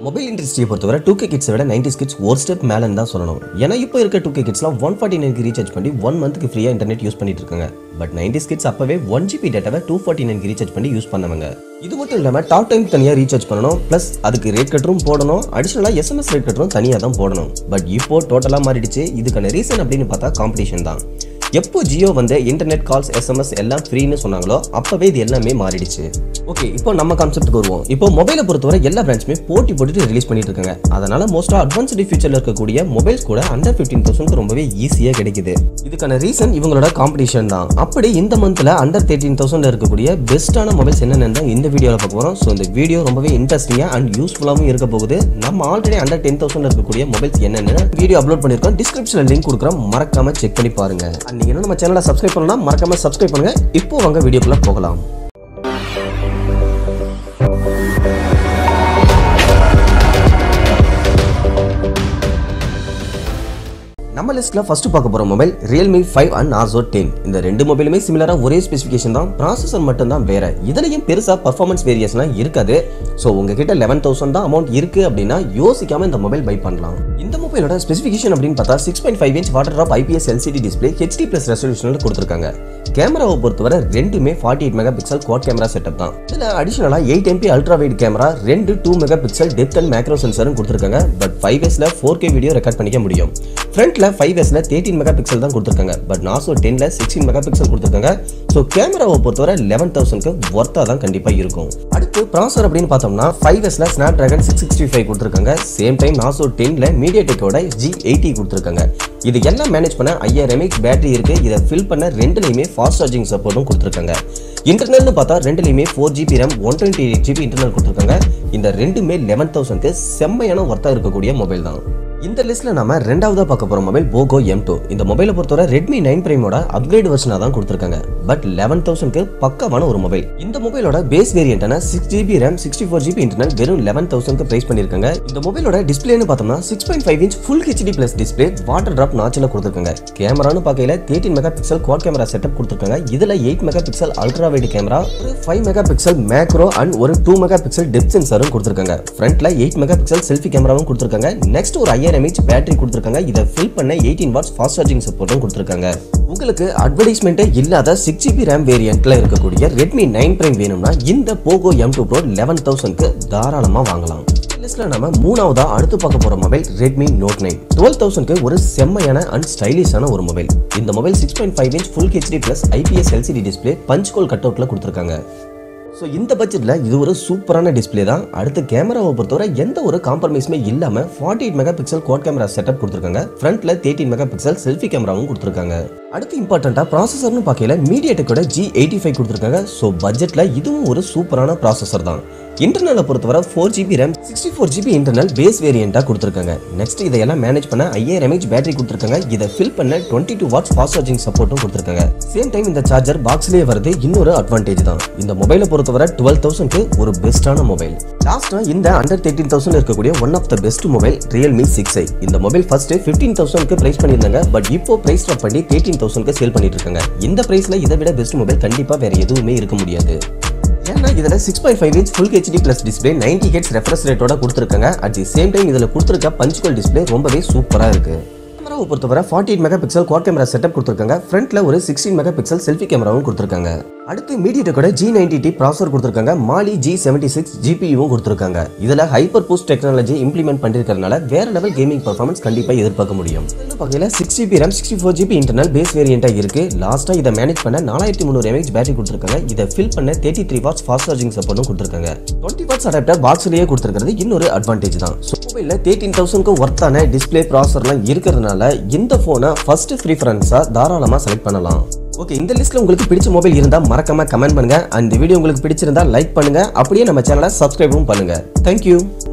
mobile இண்டஸ்ட்ரியை பொறுத்தவரை two K கிட்ஸை விட நைன்டி கிட்ஸ் ஒரு ஸ்டெப் மேலேன்னு தான் சொல்லணும் ஏன்னா இப்போ இருக்க டூ கே கிட்ஸ்லாம் ஒன் ஃபார்ட்டி நைனுக்கு ரீசார்ஜ் பண்ணி ஒன் மந்த்துக்கு ஃப்ரீயாக இன்டர்நெட் யூஸ் பண்ணிட்டு இருக்காங்க பட் நைன்டி கிட்ஸ் அப்பவே ஒன் ஜிபி டேட்டாவை டூ ஃபார்ட்டி நைனுக்கு ரீசார்ஜ் பண்ணி யூஸ் பண்ணவங்க இது மட்டும் இல்லாமல் டாக் டைம் தனியாக ரீசார்ஜ் பண்ணணும் ப்ளஸ் அதுக்கு ரேட் கட்டரும் போடணும் அடிஷனலாக எஸ்எம்எஸ் ரேட் கட்டரும் தனியாக தான் போடணும் பட் இப்போ டோட்டலாக மாறிடுச்சு இதுக்கான ரீசன் அப்படின்னு பார்த்தா காம்படிஷன் தான் எப்போ ஜியோ வந்து இன்டர்நெட் கால்ஸ் எஸ்எம்எஸ் எல்லாம் ஃப்ரீன்னு சொன்னாங்களோ அப்பவே இது எல்லாமே மாறிடுச்சு ஓகே இப்போ நம்ம கான்செப்ட்டுக்கு வருவோம் இப்போ மொபைலை பொறுத்தவரை எல்லா பிராண்ட்ஸுமே போட்டி போட்டுட்டு ரிலீஸ் பண்ணிட்டு இருக்காங்க அதனால மோஸ்டா அட்வான்ஸ்டு ஃபியூச்சர்ல இருக்கக்கூடிய மொபைல்ஸ் கூட அண்டர் ஃபிஃப்டீன் தௌசண்ட் ரொம்பவே ஈஸியாக கிடைக்குது இதுக்கான ரீசன் இவங்களோட காம்படிஷன் தான் அப்படி இந்த மந்த்ல அண்டர் தேர்ட்டீன் தௌசண்ட் இருக்கக்கூடிய பெஸ்ட்டான மொபைல்ஸ் என்னென்னு தான் இந்த வீடியோவில் பார்க்க போகிறோம் ஸோ இந்த வீடியோ ரொம்பவே இன்ட்ரெஸ்டிங்காக அண்ட் யூஸ்ஃபுல்லாகவும் இருக்க போகுது நம்ம ஆல்ரெடி அண்டர் டென் தௌசண்ட் இருக்கக்கூடிய மொபைல்ஸ் என்னென்னு வீடியோ அப்லோட் பண்ணியிருக்கோம் டிஸ்கிரிப்ஷனில் லிங்க் கொடுக்குறோம் மறக்காம செக் பண்ணி பாருங்க அண்ட் நீங்க இன்னும் நம்ம சேனலை சப்ஸ்கிரைப் பண்ணலாம் மறக்காம சப்ஸ்கிரைப் பண்ணுங்க இப்போ வாங்க வீடியோக்குள்ள போகலாம் நம்ம லிஸ்ட்ல ஃபர்ஸ்ட் பார்க்க போற mobile Realme five and Narzo ten இந்த ரெண்டு மொபைலுமே சிமிலரா ஒரே ஸ்பெசிஃபிகேஷன் தான் ப்ராசஸர் மட்டும் தான் வேற இதுலயும் பெருசா பர்ஃபார்மன்ஸ் வேரியஸ்லாம் இருக்காது ஸோ உங்ககிட்ட லெவன் தௌசண்ட் தான் அமௌண்ட் இருக்கு அப்படின்னா யோசிக்காம இந்த மொபைல் பை பண்ணலாம் இந்த மொபைலோட ஸ்பெசிஃபிகேஷன் அப்படின்னு பார்த்தா six point five inch water drop IPS LCD display HD plus ரெசல்யூஷனில் கொடுத்துருக்காங்க கேமராவை பொறுத்தவரை ரெண்டுமே forty eight megapixel quad camera setup தான் இதில் அடிஷனலாக eight MB ultra wide camera ரெண்டு two megapixel depth and macro சென்சரும் கொடுத்துருக்காங்க பட் ஃபைவ் எஸ்ல ஃபோர் கே வீடியோ ரெக்கார்ட் பண்ணிக்க முடியும் ஃப்ரண்ட்ல ஃபைவ் எஸ்ல தேர்ட்டின் மெகா பிக்சல் தான் கொடுத்துருக்காங்க பட் நாசோ டென்ல சிக்ஸ்டீன் மெகா பிக்சல் கொடுத்துருக்காங்க ஸோ கேமராவை பொறுத்தவரை லெவன் தௌசண்ட்க்கு ஒர்த்தாக தான் கண்டிப்பாக இருக்கும் அடுத்து ப்ராசர் அப்படின்னு பார்த்தோம்னா ஃபைவ் எஸ்ல Snapdragon six sixty five கொடுத்துருக்காங்க சேம் டைம் நாசோ டென்ல மீடியா டெக்கோட ஜி எயிட்டி கொடுத்துருக்காங்க இது எல்லாம் மேனேஜ் பண்ண ஐயாயிரம் எம்ஏஹெச் பேட்டரி இருக்கு இதை ஃபில் பண்ண ரெண்டுலையுமே ஃபாஸ்ட் சார்ஜிங் சப்போர்ட்டும் கொடுத்துருக்காங்க இன்டர்னல்னு பார்த்தா ரெண்டுலையுமே four GB RAM one twenty eight GB internal கொடுத்துருக்காங்க இந்த ரெண்டுமே லெவன் தௌசண்ட்க்கு செம்மையான ஒர்த்தாக இருக்கக்கூடிய மொபைல் தான் இந்த லிஸ்ட்ல நாம ரெண்டாவதா பார்க்க போற மொபைல் போகோ எம் டூ இந்த மொபைலை பொறுத்தவரை ரெட்மி நைன் பிரைமோட அப்கிரேட் வெர்ஷனா தான் கொடுத்துருக்காங்க பட் லெவன் தௌசண்ட்க்கு பக்கமான ஒரு மொபைல் இந்த மொபைலோட பேஸ் வேரியன்டான six GB RAM sixty four GB internal வெறும் லெவன் தௌசண்ட்க்கு பிரைஸ் பண்ணிருக்காங்க இந்த மொபைலோட டிஸ்பிளேன்னு பார்த்தோம்னா six point five inch full HD plus display water drop நாச்சில் கொடுத்துருக்காங்க கேமரான்னு பார்க்கையில thirteen megapixel quad camera setup கொடுத்துருக்காங்க இதுல eight megapixel ultra wide camera ஒரு five megapixel macro and ஒரு டூ மெகா பிக்சல் டெப்த் சென்சரும் கொடுத்துருக்காங்க ஃப்ரண்ட்ல எயிட் மெகா பிக்சல் செல்ஃபி கேமராவும் கொடுத்துருக்காங்க நெக்ஸ்ட் ஒரு ஐயாயிரம் எம்ஏஹெச் பேட்டரி கொடுத்துருக்காங்க இதை ஃபில் பண்ண எயிட்டீன் வாட்ஸ் ஃபாஸ்ட் சார்ஜிங் சப்போர்ட்டும் கொடுத்துருக்காங்க உங்களுக்கு அட்வர்டைஸ்மெண்ட்டே இல்லாத சிக்ஸ் ஜிபி ரேம் வேரியண்ட்ல இருக்கக்கூடிய ரெட்மி நைன் பிரைம் வேணும்னா இந்த Poco M two Pro eleven தௌசண்ட்க்கு தாராளமாக வாங்கலாம் லிஸ்ட்ல நம்ம மூணாவதா அடுத்து பார்க்க போற mobile Redmi Note nine twelve தௌசண்ட்க்கு ஒரு செம்மையான அண்ட் ஸ்டைலிஷான ஒரு மொபைல் இந்த mobile six point five inch full HD plus IPS LCD display punch hole கட் அவுட்ல கொடுத்துருக்காங்க ஸோ இந்த பட்ஜெட்டில் இது ஒரு சூப்பரான டிஸ்பிளே தான் அடுத்து கேமராவை பொறுத்தவரை எந்த ஒரு காம்ப்ரமைஸுமே இல்லாமல் forty eight megapixel quad camera setup கொடுத்துருக்காங்க ஃப்ரண்ட்ல தேர்ட்டின் மெகா பிக்சல் செல்ஃபி கேமராவும் கொடுத்துருக்காங்க அடுத்து இம்பார்ட்டண்ட்டாக ப்ராசஸர்னு பார்க்கல மீடியா டெக்கோட ஜி எயிட்டி ஃபைவ் கொடுத்துருக்காங்க ஸோ பட்ஜெட்டில் இதுவும் ஒரு சூப்பரான ப்ராசஸர் தான் இன்டர்னலை பொறுத்தவரை four GB RAM sixty four GB internal base வேரியண்ட்டாக கொடுத்துருக்காங்க நெக்ஸ்ட் இதையெல்லாம் மேனேஜ் பண்ண ஐயாயிரம் எம்ஏஹெச் பேட்டரி கொடுத்துருக்காங்க இதை ஃபில் பண்ண twenty two watts fast charging சப்போர்ட்டும் கொடுத்துருக்காங்க சேம் டைம் இந்த சார்ஜர் பாக்ஸ்லேயே வருது இன்னொரு அட்வான்டேஜ் தான் இந்த மொபைலை பொறுத்தவரை டுவெல் தௌசண்ட்க்கு ஒரு பெஸ்ட்டான மொபைல் லாஸ்ட்டாக இந்த அண்டர் தேர்ட்டின் தௌசண்ட் இருக்கக்கூடிய one of the best mobile Realme six i இந்த மொபைல் ஃபர்ஸ்ட் ஃபிஃப்டீன் தௌசண்ட்க்கு பிரைஸ் பண்ணியிருந்தாங்க பட் இப்போ பிரைஸ் ட்ராப் பண்ணி தேர்ட்டின் தௌசண்ட்க்கு சேல் பண்ணிட்டு இருக்காங்க இந்த பிரைஸ்ல இதை விட பெஸ்ட் மொபைல் கண்டிப்பாக வேற எதுவுமே இருக்க முடியாது ஏன்னா இதில் six point five inch full HD plus display ninety hertz refresh ரேட்டோட கொடுத்துருக்காங்க அட் தி சேம் டைம் இதில் கொடுத்துருக்க பஞ்சுகல் டிஸ்பிளே ரொம்பவே சூப்பராக இருக்கு கேமராவை பொறுத்தவரை forty eight megapixel quad camera setup கொடுத்துருக்காங்க ஃப்ரண்ட்ல ஒரு சிக்ஸ்டீன் மெகா பிக்சல் செல்ஃபி கேமராவும் கொடுத்துருக்காங்க அடுத்து மீடியட்டோட ஜி நைன்டி டி ப்ராசர் கொடுத்துருக்காங்க மாலி ஜி செவன்டி சிக்ஸ் ஜிபியும் கொடுத்துருக்காங்க இதில் ஹைப்பர் பூஸ்ட் டெக்னாலஜி இம்ப்ளிமெண்ட் பண்ணிருக்கிறதுனால வேற லெவல் கேமிங் பர்ஃபார்மன்ஸ் கண்டிப்பாக எதிர்பார்க்க முடியும் இந்த வகையில் six GB RAM sixty four GB internal base வேரியண்டாக இருக்கு லாஸ்ட்டாக இதை மேனேஜ் பண்ண நாலாயிரத்தி முந்நூறு எம்ஏஹெச் பேட்டரி கொடுத்துருக்காங்க இதை ஃபில் பண்ண thirty three watts fast charging சப்போர்ட்டும் கொடுத்துருக்காங்க டுவெண்ட்டி வாட்ஸ் அடாப்டர் பாக்ஸ்லேயே கொடுத்துருக்கிறது இன்னொரு அட்வான்டேஜ் தான் ஸோ மொபைலில் தேர்ட்டின் தௌசண்ட்க்கு ஒர்த்தான டிஸ்பிளே ப்ராசர்லாம் இருக்கிறதுனால இந்த ஃபோனை ஃபர்ஸ்ட் ப்ரிஃபரன்ஸாக தாராளமாக செலக்ட் பண்ணலாம் ஓகே இந்த லிஸ்ட்ல உங்களுக்கு பிடிச்ச மொபைல் இருந்தா மறக்காம கமெண்ட் பண்ணுங்க அந்த வீடியோ உங்களுக்கு பிடிச்சிருந்தா லைக் பண்ணுங்க அப்படியே நம்ம சேனலை சப்ஸ்கிரைபும் பண்ணுங்க தேங்க்யூ